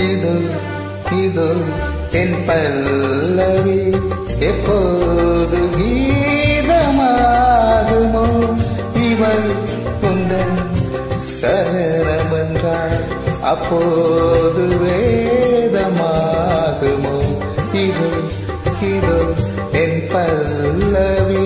இது இது என் பல்லவி எப்போது கீதமாகுமோ இவள் உந்தன் சரணமென்றால் அப்போது வேதமாகுமோ இது இது என் பல்லவி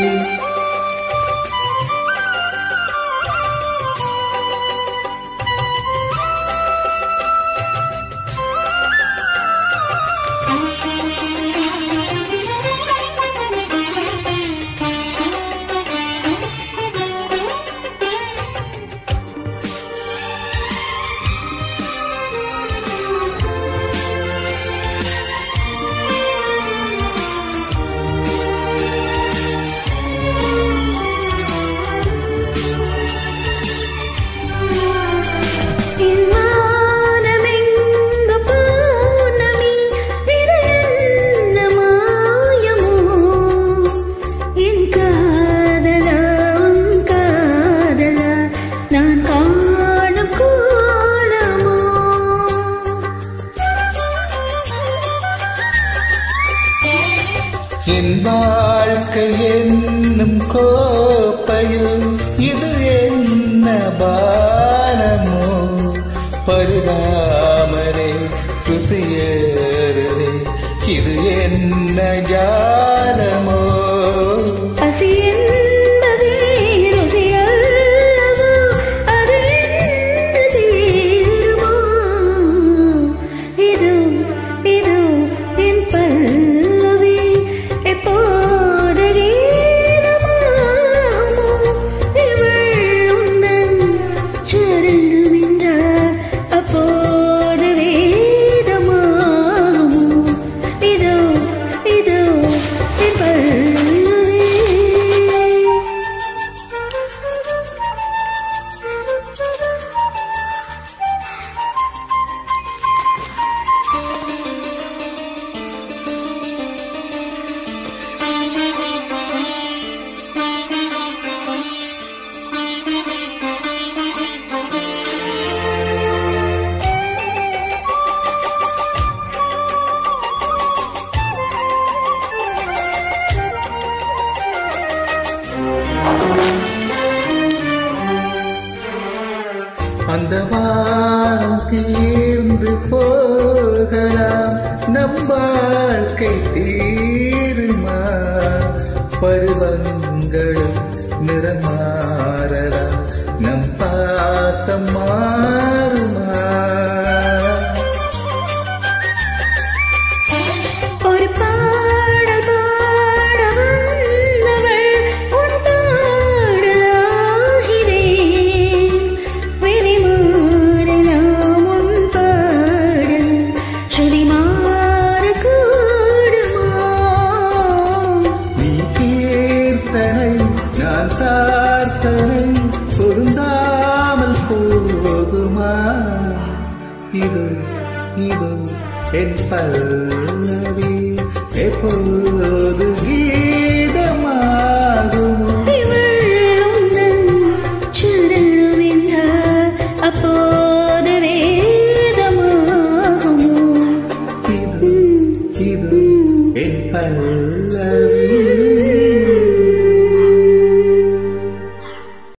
இம்மானமெங்கு பௌர்ணமி, இது என்ன மாயமோ? என் காதலா, உன் காதலா, நான் காணும் கோலமோ? என் வாழ்க்கை என்னும் கோப்பையில் இது என்ன பானமோ பருகாமலே ருசியேறுதே இது என்ன ஜாலமோ பசி என்பதே ருசியல்லவோ, அது என்று தீருமோ? இதோ, இதோ என் பல்லவி, எப்போது கீதமாகுமோ? இவள் உந்தன் சரணமென்றால் அப்போது வேதமாகுமோ? இதோ, இதோ என் பல்லவி. அந்த வானம் தீர்ந்து போகலாம் நம் வாழ்க்கை தீருமா பருவங்களும் நிறமாறலாம் நம் பாசம் மாறுமா ஒரு பாடல் பாட வந்தவள் உன் பாடலாகிறேன் வெளிமாறலாம் உன் பாடல் ஸ்ருதி மாறக்கூடுமா நீ கீர்த்தனை நான் சார்த்தனை பொருந்தாமல் போகுமா இது இது என் பல்லவி எப்போது கீதமாகுமோ இவள் உந்தன் சரணமென்றால் அப்போது வேதமாகுமோ இது இது என் பல்லவி